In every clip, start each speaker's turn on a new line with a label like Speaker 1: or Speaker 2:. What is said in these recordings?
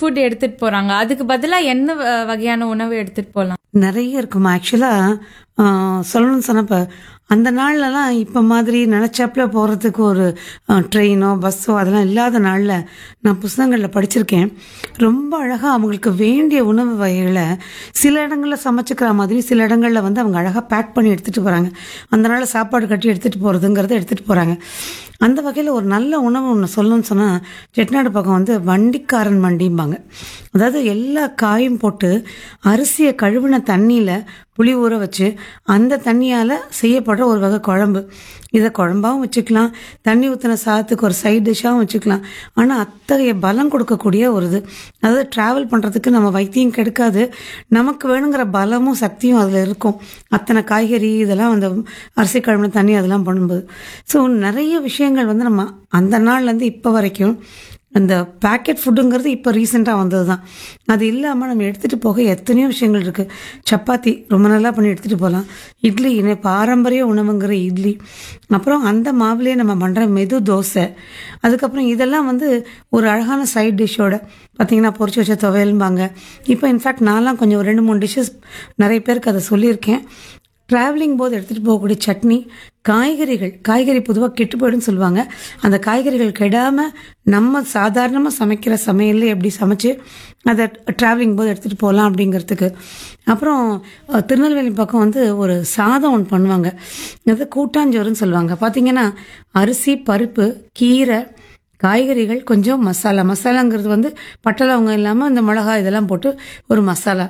Speaker 1: Food எடுத்துட்டு போறாங்க அதுக்கு பதிலா என்ன வ- வகையான உணவு எடுத்துட்டு போலாம்
Speaker 2: நிறைய இருக்குமா ஆக்சுவலாக சொல்லணும்னு சொன்னப்ப அந்த நாள்லலாம் இப்போ மாதிரி நினச்சாப்புல போகிறதுக்கு ஒரு ட்ரெயினோ பஸ்ஸோ அதெல்லாம் இல்லாத நாளில் நான் புஸ்தகங்களில் படிச்சிருக்கேன் ரொம்ப அழகாக அவங்களுக்கு வேண்டிய உணவு வகைகளை சில இடங்களில் சமைச்சுக்கிற மாதிரி சில இடங்களில் வந்து அவங்க அழகாக பேக் பண்ணி எடுத்துகிட்டு போகிறாங்க அந்த நாளில் சாப்பாடு கட்டி எடுத்துகிட்டு போகிறதுங்கிறத எடுத்துகிட்டு போகிறாங்க அந்த வகையில் ஒரு நல்ல உணவு ஒன்று சொல்லணும்னு சொன்னால் செட்டிநாடு பக்கம் வந்து வண்டிக்காரன் மண்டிம்பாங்க அதாவது எல்லா காயும் போட்டு அரிசியை கழுவின தண்ணியில் புளி ஊற வச்சு அந்த தண்ணியால் செய்யப்படுற ஒரு வகை குழம்பு இதை குழம்பாவும் வச்சுக்கலாம் தண்ணி ஊற்றின சாதத்துக்கு ஒரு சைட் டிஷ்ஷாகவும் வச்சுக்கலாம் ஆனால் அத்தகைய பலம் கொடுக்கக்கூடிய ஒரு இது அதாவது ட்ராவல் பண்ணுறதுக்கு நம்ம வைத்தியம் கெடுக்காது நமக்கு வேணுங்கிற பலமும் சக்தியும் அதில் இருக்கும் அத்தனை காய்கறி இதெல்லாம் அந்த அரிசி கழுவின தண்ணி அதெல்லாம் பண்ணும்போது ஸோ நிறைய விஷயங்கள் வந்து நம்ம அந்த நாள்லேருந்து இப்போ வரைக்கும் அந்த பேக்கெட் ஃபுட்டுங்கிறது இப்போ ரீசெண்டாக வந்தது தான் அது இல்லாமல் நம்ம எடுத்துகிட்டு போக எத்தனையோ விஷயங்கள் இருக்குது சப்பாத்தி ரொம்ப நல்லா பண்ணி எடுத்துகிட்டு போகலாம் இட்லி இன்னும் பாரம்பரிய உணவுங்கிற இட்லி அப்புறம் அந்த மாவுலேயே நம்ம பண்ணுற மெது தோசை அதுக்கப்புறம் இதெல்லாம் வந்து ஒரு அழகான சைட் டிஷ்ஷோட பார்த்தீங்கன்னா பொரிச்சு வச்ச துவையல்பாங்க இப்போ இன்ஃபேக்ட் நான்லாம் கொஞ்சம் ஒரு ரெண்டு மூணு டிஷ்ஷஸ் நிறைய பேருக்கு அதை சொல்லியிருக்கேன் ட்ராவலிங் போது எடுத்துகிட்டு போகக்கூடிய சட்னி காய்கறிகள் காய்கறி பொதுவாக கெட்டு போயிடும்னு சொல்லுவாங்க அந்த காய்கறிகள் கெடாமல் நம்ம சாதாரணமாக சமைக்கிற சமையல்ல எப்படி சமைச்சு அதை ட்ராவலிங் போது எடுத்துகிட்டு போகலாம் அப்படிங்கிறதுக்கு அப்புறம் அஹ், திருநெல்வேலி பக்கம் வந்து ஒரு சாதம் ஒன்று பண்ணுவாங்க அது கூட்டாஞ்சோறுன்னு சொல்லுவாங்க பார்த்தீங்கன்னா அரிசி பருப்பு கீரை காய்கறிகள் கொஞ்சம் மசாலா மசாலாங்கிறது வந்து பட்டை லவங்கம் இல்லாமல் இந்த மிளகாய் இதெல்லாம் போட்டு ஒரு மசாலா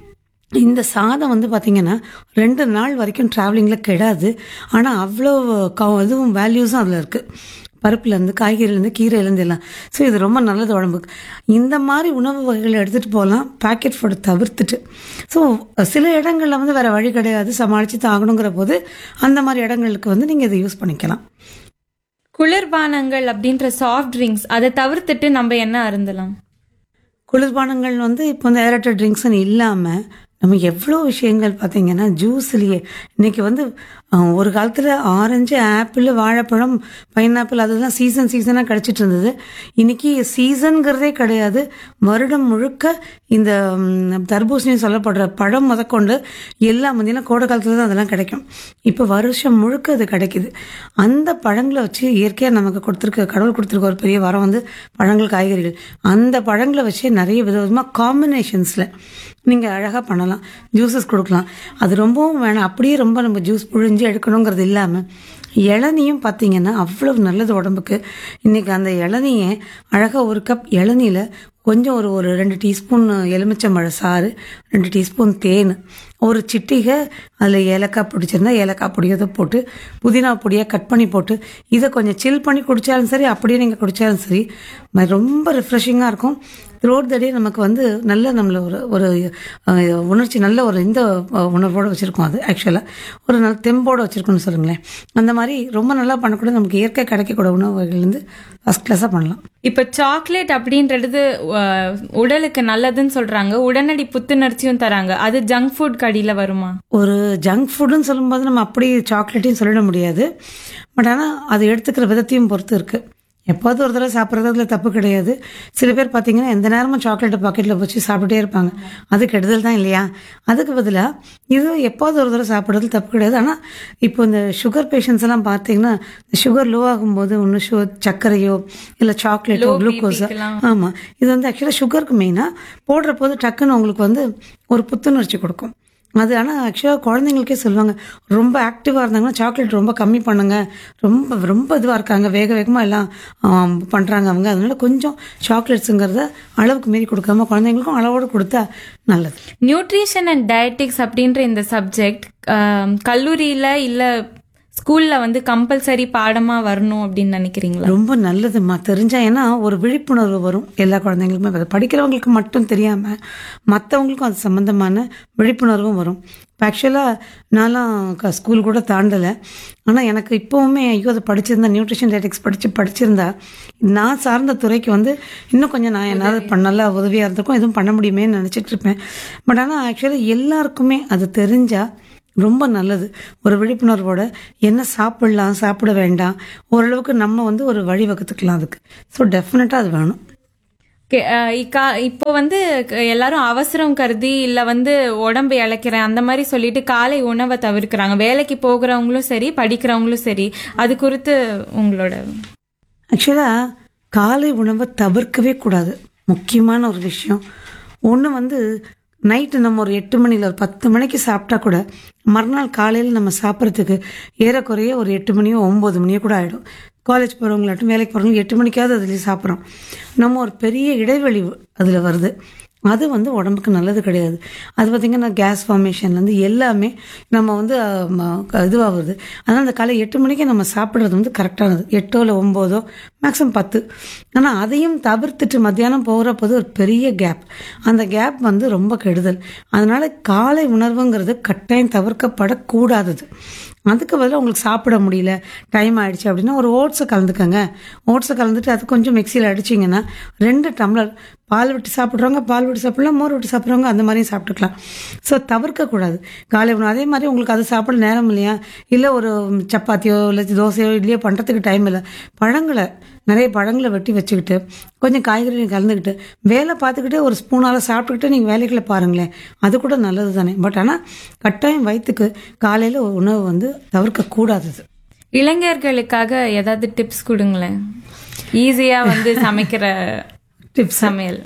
Speaker 2: இந்த சாதம் வந்து பார்த்தீங்கன்னா ரெண்டு நாள் வரைக்கும் ட்ராவலிங்கில் கெடாது ஆனால் அவ்வளோ க இதுவும் வேல்யூஸும் அதில் இருக்குது பருப்புலேருந்து காய்கறிலேருந்து கீரையிலேருந்து எல்லாம் ஸோ இது ரொம்ப நல்லது உடம்புக்கு இந்த மாதிரி உணவு வகைகளை எடுத்துகிட்டு போகலாம் பேக்கெட் ஃபுட்டை தவிர்த்துட்டு ஸோ சில இடங்களில் வந்து வேறு வழி கிடையாது சமாளித்து தாகணுங்கிற போது அந்த மாதிரி இடங்களுக்கு வந்து நீங்கள் இதை யூஸ் பண்ணிக்கலாம்
Speaker 1: குளிர்பானங்கள் அப்படின்ற சாஃப்ட் ட்ரிங்க்ஸ் அதை தவிர்த்துட்டு நம்ம என்ன அருந்தலாம்
Speaker 2: குளிர்பானங்கள் வந்து இப்போ வந்து ஏரட்டட் ட்ரிங்க்ஸ்னு இல்லாமல் நம்ம எவ்வளோ விஷயங்கள் பார்த்தீங்கன்னா ஜூஸ்லேயே இன்னைக்கு வந்து அஹ், ஒரு காலத்தில் ஆரஞ்சு ஆப்பிள் வாழைப்பழம் பைனாப்பிள் அதெல்லாம் சீசன் சீசனாக கிடச்சிட்டு இருந்தது இன்னைக்கு சீசன்கிறதே கிடையாது வருடம் முழுக்க இந்த ம், தர்பூசணி சொல்லப்படுற பழம் முதற்கொண்டு எல்லாம் பார்த்தீங்கன்னா கோடை காலத்தில் தான் அதெல்லாம் கிடைக்கும் இப்போ வருஷம் முழுக்க அது கிடைக்குது அந்த பழங்களை வச்சு இயற்கையாக நமக்கு கொடுத்துருக்க கடவுள் கொடுத்துருக்க ஒரு பெரிய வரம் வந்து பழங்கள் காய்கறிகள் அந்த பழங்களை வச்சு நிறைய விதவிதமாக காம்பினேஷன்ஸில் நீங்கள் அழகாக பண்ணலாம் ஜூஸஸ் கொடுக்கலாம் அது ரொம்பவும் வேணாம் அப்படியே ரொம்ப நம்ம ஜூஸ் புழிஞ்சு எடுக்கணுங்கிறது இல்லாமல் இளநியும் பார்த்தீங்கன்னா அவ்வளவு நல்லது உடம்புக்கு இன்றைக்கி அந்த இளநியை அழகாக ஒரு கப் இளநியில் கொஞ்சம் ஒரு ஒரு ரெண்டு டீஸ்பூன் எலுமிச்சம்பழ சாறு ரெண்டு டீஸ்பூன் தேன் ஒரு சிட்டிகை அதில் ஏலக்காய் பிடிச்சிருந்தா ஏலக்காய் பொடியதை போட்டு புதினா பொடியாக கட் பண்ணி போட்டு இதை கொஞ்சம் சில் பண்ணி குடித்தாலும் சரி அப்படியே நீங்கள் குடித்தாலும் சரி ம- ரொம்ப ரிஃப்ரெஷிங்காக இருக்கும் த்ரோட் த டே நமக்கு வந்து நல்ல நம்மள ஒரு ஒரு அஹ், உணர்ச்சி நல்ல ஒரு இந்த அஹ், உணர்வோடு வச்சுருக்கோம் அது ஆக்சுவலாக ஒரு நல்ல தெம்போடு வச்சுருக்கோம்னு சொல்லுங்களேன் அந்த மாதிரி ரொம்ப நல்லா பண்ணக்கூடிய நமக்கு இயற்கை கிடைக்கக்கூடிய உணவு வகையிலேருந்து ஃபஸ்ட் கிளாஸாக பண்ணலாம்
Speaker 1: இப்ப சாக்லேட் அப்படின்றது அஹ், உடலுக்கு நல்லதுன்னு சொல்றாங்க உடனடி புத்துணர்ச்சியும் தராங்க அது ஜங்க் ஃபுட் கடியில வருமா
Speaker 2: ஒரு ஜங்க் ஃபுட்டுன்னு சொல்லும்போது நம்ம அப்படி சாக்லேட்டையும் சொல்லிட முடியாது பட் ஆனால் அது எடுத்துக்கிற விதத்தையும் பொறுத்து இருக்குது எப்போது ஒரு தடவை சாப்பிட்றதுல தப்பு கிடையாது சில பேர் பார்த்தீங்கன்னா எந்த நேரமும் சாக்லேட்டை பாக்கெட்டில் வச்சு சாப்பிட்டுட்டே இருப்பாங்க அது கெடுதல் தான் இல்லையா அதுக்கு பதிலாக இது எப்போது ஒரு தடவை சாப்பிட்றது தப்பு கிடையாது ஆனால் இப்போ இந்த சுகர் பேஷண்ட்ஸ் எல்லாம் பார்த்தீங்கன்னா சுகர் லோ ஆகும்போது ஒன்று ஷு சர்க்கரையோ இல்லை சாக்லேட்டோ
Speaker 1: Low
Speaker 2: குளுக்கோஸோ
Speaker 1: BP க்கெல்லாம்.
Speaker 2: ஆமாம் இது வந்து ஆக்சுவலாக சுகருக்கு மெயினாக போடுற போது டக்குன்னு உங்களுக்கு வந்து ஒரு புத்துணர்ச்சி கொடுக்கும் அது ஆனால் ஆக்சுவலாக குழந்தைங்களுக்கே சொல்லுவாங்க ரொம்ப ஆக்டிவாக இருந்தாங்கன்னா சாக்லேட் ரொம்ப கம்மி பண்ணுங்க ரொம்ப ரொம்ப இதுவாக இருக்காங்க வேக வேகமாக எல்லாம் பண்ணுறாங்க அவங்க அதனால கொஞ்சம் சாக்லேட்ஸுங்கிறத அளவுக்கு மீறி கொடுக்காம குழந்தைங்களுக்கும் அளவோடு கொடுத்தா நல்லது
Speaker 1: நியூட்ரிஷன் அண்ட் டயட்டிக்ஸ் அப்படின்ற இந்த சப்ஜெக்ட் கல்லூரியில இல்ல ஸ்கூல்ல வந்து கம்பல்சரி பாடமா வரணும் அப்படின்னு நினைக்கிறீங்களா
Speaker 2: ரொம்ப நல்லதும்மா தெரிஞ்சா ஏன்னா ஒரு விழிப்புணர்வு வரும் எல்லா குழந்தைங்களுக்குமே அது படிக்கிறவங்களுக்கு மட்டும் தெரியாமல் மற்றவங்களுக்கும் அது சம்மந்தமான விழிப்புணர்வும் வரும் இப்போ ஆக்சுவலாக நான்லாம் க- ஸ்கூல் கூட தாண்டலை ஆனால் எனக்கு இப்போவுமே ஐயோ அதை படிச்சிருந்தா நியூட்ரிஷன் டயட்டிக்ஸ் படித்து படிச்சிருந்தா நான் சார்ந்த துறைக்கு வந்து இன்னும் கொஞ்சம் நான் என்னால் பண்ண நல்லா உதவியாக இருந்திருக்கும் எதுவும் பண்ண முடியுமேன்னு நினச்சிட்டு இருப்பேன் பட் ஆனால் ஆக்சுவலாக எல்லாருக்குமே அது தெரிஞ்சால் ரொம்ப நல்லது ஒரு விழிப்புணர்வோட என்ன சாப்பிடலாம் சாப்பிட வேண்டாம் ஓரளவுக்கு நம்ம வந்து ஒரு வழி வகுத்துக்கலாம் அதுக்கு ஸோ டெஃபினட்டாக அது வேணும்
Speaker 1: கே- அஹ் இக்கா- இப்போ வந்து க- எல்லாரும் அவசரம் கருதி இல்ல வந்து உடம்பு இழைக்கிறேன் அந்த மாதிரி சொல்லிட்டு காலை உணவை தவிர்க்கிறாங்க வேலைக்கு போகிறவங்களும் சரி படிக்கிறவங்களும் சரி அது குறித்து உங்களோட
Speaker 2: ஆக்சுவலாக காலை உணவை தவிர்க்கவே கூடாது முக்கியமான ஒரு விஷயம் ஒன்று வந்து நைட்டு நம்ம ஒரு எட்டு மணியில் ஒரு பத்து மணிக்கு சாப்பிட்டா கூட மறுநாள் காலையில் நம்ம சாப்பிட்றதுக்கு ஏறக்குறைய ஒரு எட்டு மணியோ ஒம்பது மணியோ கூட ஆகிடும் காலேஜ் போகிறவங்களாட்டும் வேலைக்கு போகிறவங்க எட்டு மணிக்காவது அதுலேயே சாப்பிட்றோம் நம்ம ஒரு பெரிய இடைவெளி அதில் வருது அது வந்து உடம்புக்கு நல்லது கிடையாது அது பார்த்திங்கன்னா கேஸ் ஃபார்மேஷன்லேருந்து எல்லாமே நம்ம வந்து இதுவாகுது அதனால் அந்த காலை எட்டு மணிக்கு நம்ம சாப்பிட்றது வந்து கரெக்டானது எட்டோ இல்லை ஒம்போதோ மேக்ஸிமம் பத்து ஆனால் அதையும் தவிர்த்துட்டு மத்தியானம் போகிறப்போது ஒரு பெரிய கேப் அந்த கேப் வந்து ரொம்ப கெடுதல் அதனால் காலை உணர்வுங்கிறது கட்டாயம் தவிர்க்கப்படக்கூடாதது அதுக்கு பதிலாக உங்களுக்கு சாப்பிட முடியல டைம் ஆயிடுச்சு அப்படின்னா ஒரு ஓட்ஸை கலந்துக்கங்க ஓட்ஸை கலந்துட்டு அது கொஞ்சம் மிக்சியில் அடிச்சிங்கன்னா ரெண்டு டம்ளர் பால் விட்டு சாப்பிட்றவங்க பால் விட்டு சாப்பிடலாம் மோர் விட்டு சாப்பிட்றவங்க அந்த மாதிரியும் சாப்பிட்டுக்கலாம் ஸோ தவிர்க்கக்கூடாது காலை உணவு அதே மாதிரி உங்களுக்கு அது சாப்பிட நேரம் இல்லையா இல்லை ஒரு சப்பாத்தியோ இல்லை தோசையோ இட்லியோ பண்ணுறதுக்கு டைம் இல்லை பழங்களை நிறைய பழங்களை வெட்டி வச்சுக்கிட்டு கொஞ்சம் காய்கறிகளை கலந்துக்கிட்டு வேலை பார்த்துக்கிட்டே ஒரு ஸ்பூனால் சாப்பிட்டுக்கிட்டு நீங்கள் வேலைகளை பாருங்களேன் அது கூட நல்லது தானே பட் ஆனால் கட்டாயம் வயிற்றுக்கு காலையில் உணவு வந்து தவிர்க்கக்கூடாதது
Speaker 1: இளைஞர்களுக்காக ஏதாவது டிப்ஸ் கொடுங்களேன் ஈஸியா வந்து சமைக்கிற
Speaker 2: டிப்ஸ்
Speaker 1: சமையல்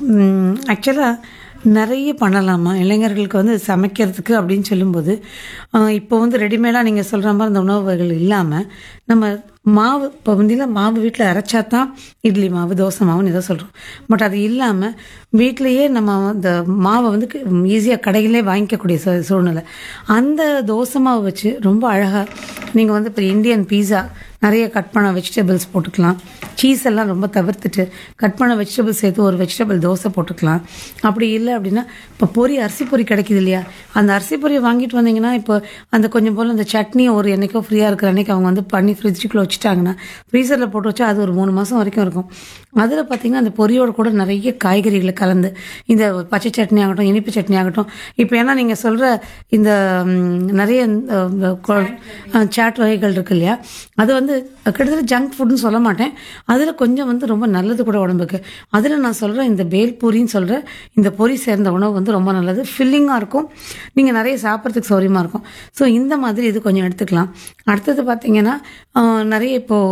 Speaker 2: ஆக்சுவலாக நிறைய பண்ணலாமா இளைஞர்களுக்கு வந்து சமைக்கிறதுக்கு அப்படின்னு சொல்லும்போது ஆஹ் இப்போ வந்து ரெடிமேடாக நீங்கள் சொல்கிற மாதிரி அந்த உணவு வகைகள் இல்லாமல் நம்ம மாவு இப்போ முந்திலாம் மாவு வீட்டில் அரைச்சா தான் இட்லி மாவு தோசை மாவுன்னு ஏதோ சொல்கிறோம் பட் அது இல்லாமல் வீட்டிலையே நம்ம அந்த மாவை வந்து ஈஸியாக கடையிலே வாங்கிக்கக்கூடிய சூ- சூழ்நிலை அந்த தோசை மாவு வச்சு ரொம்ப அழகாக நீங்கள் வந்து இப்போ இந்தியன் பீஸா நிறைய கட் பண்ண வெஜிடபிள்ஸ் போட்டுக்கலாம் சீஸ் எல்லாம் ரொம்ப தவிர்த்துட்டு கட் பண்ண வெஜிடபிள்ஸ் சேர்த்து ஒரு வெஜிடபிள் தோசை போட்டுக்கலாம் அப்படி இல்லை அப்படின்னா இப்போ பொரி அரிசி பொரி கிடைக்குது இல்லையா அந்த அரிசி பொரியை வாங்கிட்டு வந்தீங்கன்னா இப்போ அந்த கொஞ்சம் போல் அந்த சட்னி ஒரு என்னைக்கோ ஃப்ரீயாக இருக்கிற அன்னைக்கு அவங்க வந்து பண்ணி ஃப்ரிட்ஜுக்குள்ளே வச்சுட்டாங்கன்னா ஃப்ரீசரில் போட்டு வச்சா அது ஒரு மூணு மாதம் வரைக்கும் இருக்கும் அதில் பார்த்தீங்கன்னா அந்த பொரியோட கூட நிறைய காய்கறிகளை கலந்து இந்த பச்சை சட்னி ஆகட்டும் இனிப்பு சட்னி ஆகட்டும் இப்போ ஏன்னா நீங்கள் சொல்கிற இந்த ம், நிறைய இந்த, கொ- அஹ், சாட் வகைகள் இருக்கு இல்லையா அது வந்து கிட்டத்தட்ட ஜங்க் ஃபுட்னு சொல்ல மாட்டேன் அதில் கொஞ்சம் வந்து ரொம்ப நல்லது கூட உடம்புக்கு அதில் நான் சொல்கிறேன் இந்த பேல்பூரின்னு சொல்கிற இந்த பொரி சேர்ந்த உணவு வந்து ரொம்ப நல்லது ஃபில்லிங்காக இருக்கும் நீங்கள் நிறைய சாப்பிட்றதுக்கு சௌரியமாக இருக்கும் ஸோ இந்த மாதிரி இது கொஞ்சம் எடுத்துக்கலாம் அடுத்தது பார்த்தீங்கன்னா ஆஹ், நிறைய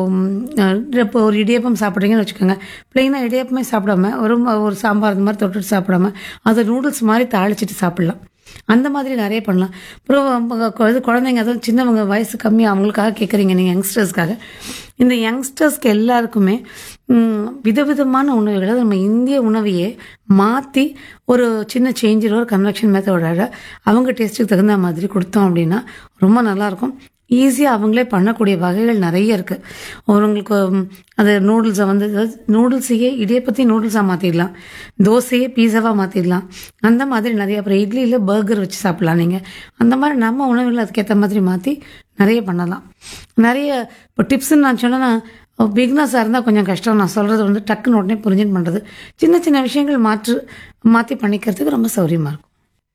Speaker 2: இப்போது இப்போ ஒரு இடியப்பம் சாப்பிட்றீங்கன்னு வச்சுக்கோங்க ப்ளெயினாக இடியப்பமே சாப்பிடாம ஒரு ம- ஒரு சாம்பார் இந்த மாதிரி தொட்டுட்டு சாப்பிடாம அதை நூடுல்ஸ் மாதிரி தாளிச்சிட்டு சாப்பிடலாம் அந்த மாதிரி நிறைய பண்ணலாம் அப்புறம் அவங்க கொ- இது குழந்தைங்க அதுவும் சின்னவங்க வயசு கம்மி அவங்களுக்காக கேட்குறீங்க நீங்கள் யங்ஸ்டர்ஸ்க்காக இந்த யங்ஸ்டர்ஸ்க்கு எல்லாருக்குமே ம், விதவிதமான உணவுகளை நம்ம இந்திய உணவையே மாற்றி ஒரு சின்ன சேஞ்சில் ஒரு கன்வெக்ஷன் மெத்தடோட அவங்க டேஸ்ட்டுக்கு தகுந்த மாதிரி கொடுத்தோம் அப்படின்னா ரொம்ப நல்லாயிருக்கும் ஈஸியாக அவங்களே பண்ணக்கூடிய வகைகள் நிறைய இருக்குது அவங்களுக்கு ம், அது நூடுல்ஸை வந்து நூடுல்ஸையே இடியப்பத்தையும் நூடுல்ஸாக மாற்றிடலாம் தோசையே பீஸாவாக மாற்றிடலாம் அந்த மாதிரி நிறைய அப்புறம் இட்லியில் பர்கர் வச்சு சாப்பிட்லாம் நீங்கள் அந்த மாதிரி நம்ம உணவுகளை அதுக்கேற்ற மாதிரி மாற்றி நிறைய பண்ணலாம் நிறைய இப்போ டிப்ஸ்ன்னு நான் சொன்னேன்னா பிக்னஸாக இருந்தால் கொஞ்சம் கஷ்டம் நான் சொல்கிறது வந்து டக்குன்னு உடனே புரிஞ்சுன்னு பண்ணுறது சின்ன சின்ன விஷயங்கள் மாற்று மாற்றி பண்ணிக்கிறதுக்கு ரொம்ப சௌரியமாக இருக்கும்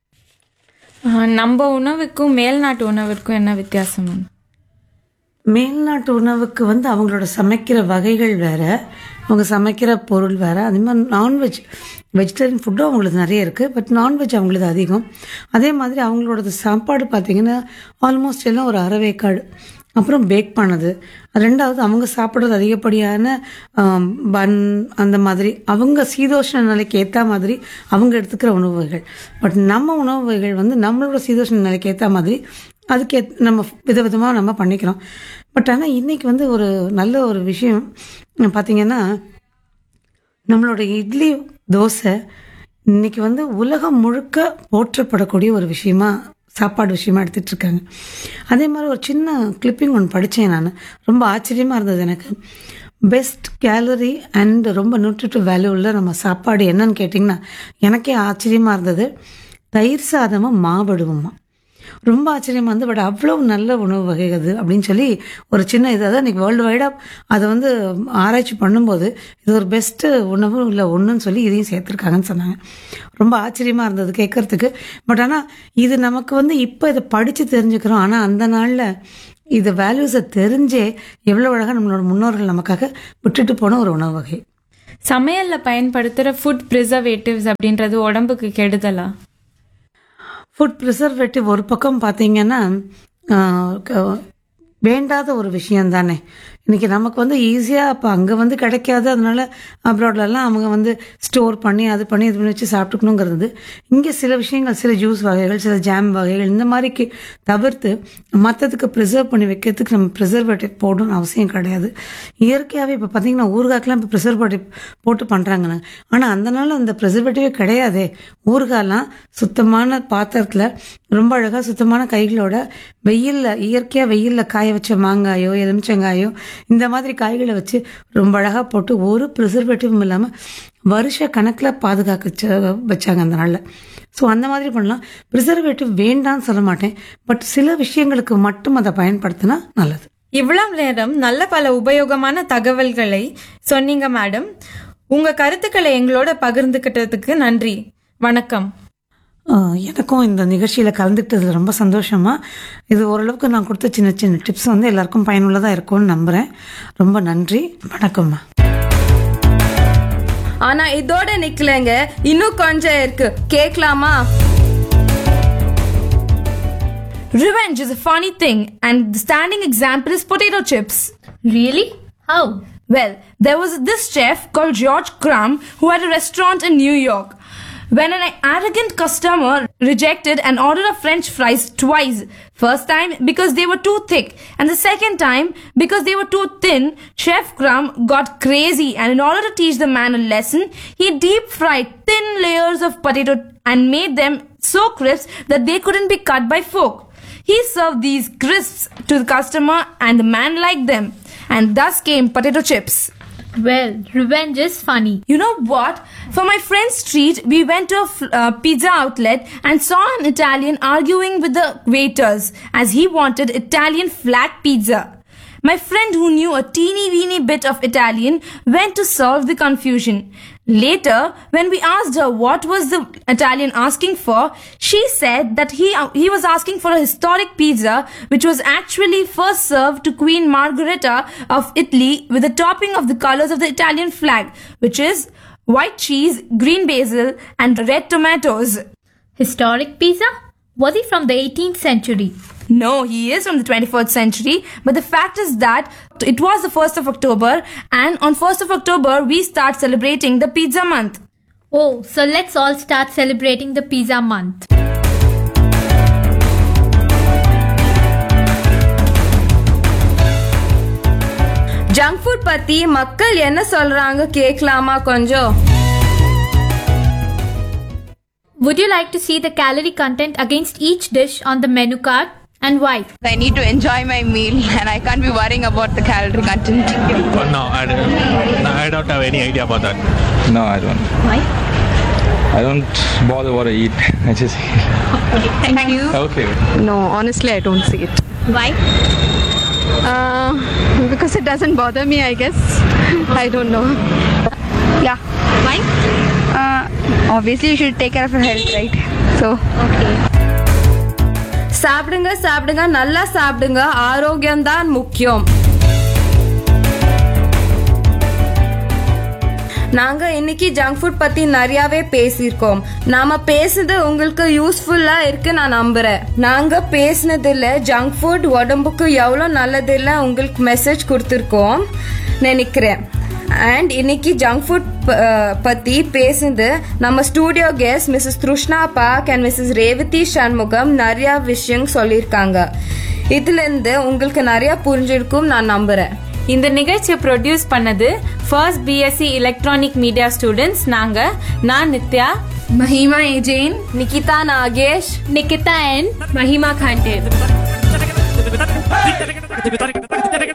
Speaker 1: ஆஹ் நம்ம உணவுக்கும் மேல்நாட்டு உணவிற்கும் என்ன வித்தியாசம் மேம்
Speaker 2: மேல்நாட்டு உணவுக்கு வந்து அவங்களோட சமைக்கிற வகைகள் வேற அவங்க சமைக்கிற பொருள் வேற அதே மாதிரி நான்வெஜ் வெஜிடேரியன் ஃபுட்டும் அவங்களுக்கு நிறைய இருக்குது பட் நான்வெஜ் அவங்களுக்கு அதிகம் அதே மாதிரி அவங்களோட சாப்பாடு பார்த்தீங்கன்னா ஆல்மோஸ்ட் எல்லாம் ஒரு அறவேக்காடு அப்புறம் பேக் பண்ணது ரெண்டாவது அவங்க சாப்பிட்றது அதிகப்படியான பன் அந்த மாதிரி அவங்க சீதோஷ்ண நிலைக்கு ஏற்ற மாதிரி அவங்க எடுத்துக்கிற உணவு வகைகள் பட் நம்ம உணவு வகைகள் வந்து நம்மளோட சீதோஷ்ண நிலைக்கு ஏற்ற மாதிரி அதுக்கு நம்ம விதவிதமாக நம்ம பண்ணிக்கிறோம் பட் ஆனால் இன்னைக்கு வந்து ஒரு நல்ல ஒரு விஷயம் பார்த்தீங்கன்னா நம்மளோட இட்லி தோசை இன்னைக்கு வந்து உலகம் முழுக்க போற்றப்படக்கூடிய ஒரு விஷயமா சாப்பாடு விஷயமா எடுத்துட்டு இருக்காங்க அதே மாதிரி ஒரு சின்ன கிளிப்பிங் ஒன்று படித்தேன் நான் ரொம்ப ஆச்சரியமாக இருந்தது எனக்கு பெஸ்ட் கேலரி அண்ட் ரொம்ப நியூட்ரிட்டிவ் வேல்யூ உள்ள நம்ம சாப்பாடு என்னன்னு கேட்டிங்கன்னா எனக்கே ஆச்சரியமாக இருந்தது தயிர் சாதமும் மாவடுவுமா ரொம்ப ஆச்சரியமா இருந்து பட் அவ்வளோ நல்ல உணவு வகை அது அப்படின்னு சொல்லி ஒரு சின்ன இது அதான் இன்னைக்கு வேர்ல்டு வைடாக அதை வந்து ஆராய்ச்சி பண்ணும்போது இது ஒரு பெஸ்ட்டு உணவு இல்லை ஒன்றுன்னு சொல்லி இதையும் சேர்த்துருக்காங்கன்னு சொன்னாங்க ரொம்ப ஆச்சரியமா இருந்தது கேட்கறதுக்கு பட் ஆனால் இது நமக்கு வந்து இப்போ இதை படித்து தெரிஞ்சுக்கிறோம் ஆனால் அந்த நாளில் இது வேல்யூஸை தெரிஞ்சே எவ்வளோ அழகாக நம்மளோட முன்னோர்கள் நமக்காக விட்டுட்டு போன ஒரு உணவு வகை
Speaker 1: சமையல்ல பயன்படுத்துற ஃபுட் ப்ரிசர்வேட்டிவ்ஸ் அப்படின்றது உடம்புக்கு கெடுதலா
Speaker 2: ஃபுட் ப்ரிசர்வேட்டிவ் ஒரு பக்கம் பார்த்தீங்கன்னா ஆஹ், க- வேண்டாத ஒரு விஷயம் தானே இன்னைக்கு நமக்கு வந்து ஈஸியாக அப்போ அங்கே வந்து கிடைக்காது அதனால அப்ராட்லலாம் அவங்க வந்து ஸ்டோர் பண்ணி அது பண்ணி இது பண்ணி வச்சு சாப்பிட்டுக்கணுங்கிறது இங்கே சில விஷயங்கள் சில ஜூஸ் வகைகள் சில ஜாம் வகைகள் இந்த மாதிரிக்கு தவிர்த்து மற்றதுக்கு ப்ரிசர்வ் பண்ணி வைக்கிறதுக்கு நம்ம ப்ரிசர்வேட்டிவ் போடணும்னு அவசியம் கிடையாது இயற்கையாகவே இப்போ பார்த்தீங்கன்னா ஊறுகாய்க்கெலாம் இப்போ ப்ரிசர்வேட்டிவ் போட்டு பண்ணுறாங்கன்னு ஆனால் அந்த நாள் அந்த ப்ரிசர்வேட்டிவே கிடையாதே ஊறுகாய்லாம் சுத்தமான பாத்திரத்தில் ரொம்ப அழகாக சுத்தமான கைகளோட வெயிலில் இயற்கையாக வெயிலில் காய வச்ச மாங்காயோ எலுமிச்சங்காயோ இந்த மாதிரி காய்களை வச்சு ரொம்ப அழகாக போட்டு ஒரு ப்ரிசர்வேட்டிவும் இல்லாமல் வருஷ கணக்கில் பாதுகாக்க வச்ச- வச்சாங்க அந்த நாளில் ஸோ அந்த மாதிரி பண்ணலாம் ப்ரிசர்வேட்டிவ் வேண்டாம்னு சொல்ல மாட்டேன் பட் சில விஷயங்களுக்கு மட்டும் அதை பயன்படுத்தினா நல்லது
Speaker 1: இவ்வளவு நேரம் நல்ல பல உபயோகமான தகவல்களை சொன்னீங்க மேடம் உங்க கருத்துக்களை எங்களோட பகிர்ந்துக்கிட்டதுக்கு நன்றி வணக்கம்
Speaker 2: ஆஹ் எனக்கும் இந்த நிகழ்ச்சியில் கலந்துக்கிட்டது ரொம்ப சந்தோஷமா இது ஓரளவுக்கு நான் கொடுத்த சின்ன சின்ன டிப்ஸ் வந்து எல்லாருக்கும் பயனுள்ளதாக இருக்கும்னு நம்புகிறேன் ரொம்ப நன்றி வணக்கம்மா
Speaker 3: ஆனா இதோட நிக்கலங்க இன்னும் கொஞ்சம் இருக்கு கேட்கலாமா Revenge is a funny thing, and the standing example is potato chips.
Speaker 4: Really? How?
Speaker 3: Well, there was this chef called George Crumb who had a restaurant in New York. When an arrogant customer rejected an order of French fries twice, first time because they were too thick, and the second time because they were too thin, Chef Crumb got crazy and in order to teach the man a lesson, he deep fried thin layers of potato and made them so crisp that they couldn't be cut by fork. He served these crisps to the customer and the man liked them. And thus came potato chips.
Speaker 4: Well, revenge is funny.
Speaker 3: You know what? For my friend's treat, we went to a f- uh, pizza outlet and saw an Italian arguing with the waiters as he wanted Italian flat pizza. My friend who knew a teeny weeny bit of Italian went to solve the confusion. Later, when we asked her what was the Italian asking for, she said that he, he was asking for a historic pizza which was actually first served to Queen Margherita of Italy with a topping of the colors of the Italian flag, which is white cheese, green basil, and red tomatoes.
Speaker 4: Historic pizza? Was he from the 18th century?
Speaker 3: No, he is from the 21st century, but the fact is that it was the 1st of October, and on 1st of October, we start celebrating the pizza month.
Speaker 4: Oh, so let's all start celebrating the pizza month.
Speaker 3: Junk food பத்தி மக்கள் என்ன சொல்றாங்க கேட்கலாமா கொஞ்சம்
Speaker 4: Would you like to see the calorie content against each dish on the menu card and why?
Speaker 5: I need to enjoy my meal and I can't be worrying about the calorie content.
Speaker 6: Oh, no, I, no, I don't have any idea about that.
Speaker 7: No, I don't.
Speaker 4: Why?
Speaker 7: I don't bother what I eat. I just
Speaker 5: Thank you.
Speaker 7: okay.
Speaker 5: No, honestly, I don't see it.
Speaker 4: Why?
Speaker 5: Uh, because it doesn't bother me, I guess. I don't know. Yeah.
Speaker 4: Why?
Speaker 5: Uh, obviously, you should take care of your health, right? So,
Speaker 4: Okay.
Speaker 3: சாப்பிடுங்க சாப்பிடுங்க நல்லா சாப்பிடுங்க ஆரோக்கியம் தான் முக்கியம் நாங்க இன்னைக்கு junk food பத்தி நிறையவே பேசியிருக்கோம் நாம பேசுனது உங்களுக்கு யூஸ்ஃபுல்லா இருக்கு நான் நம்புறேன் நாங்க பேசினதுல ஜங்க் ஃபுட் உடம்புக்கு எவ்வளவு நல்லது இல்ல உங்களுக்கு மெசேஜ் கொடுத்துருக்கோம் நினைக்கிறேன் அண்ட் இன்னைக்கு ஜங்க் ஃபுட் பத்தி பேசுனது நம்ம studio guest Mrs Thrishna Bhag and Mrs Revathi Shanmugam நிறைய விஷயம் சொல்லியிருக்காங்க இதுல இருந்து உங்களுக்கு நிறைய புரிஞ்சிருக்கும் நான் நம்புறேன்
Speaker 1: இந்த நிகழ்ச்சியை ப்ரொடியூஸ் பண்ணது first BSc electronic media students நாங்க நான் Nithya
Speaker 3: Mahima ஏஜெயின் Nikita Nagesh
Speaker 4: Nikita and
Speaker 3: Mahima Khande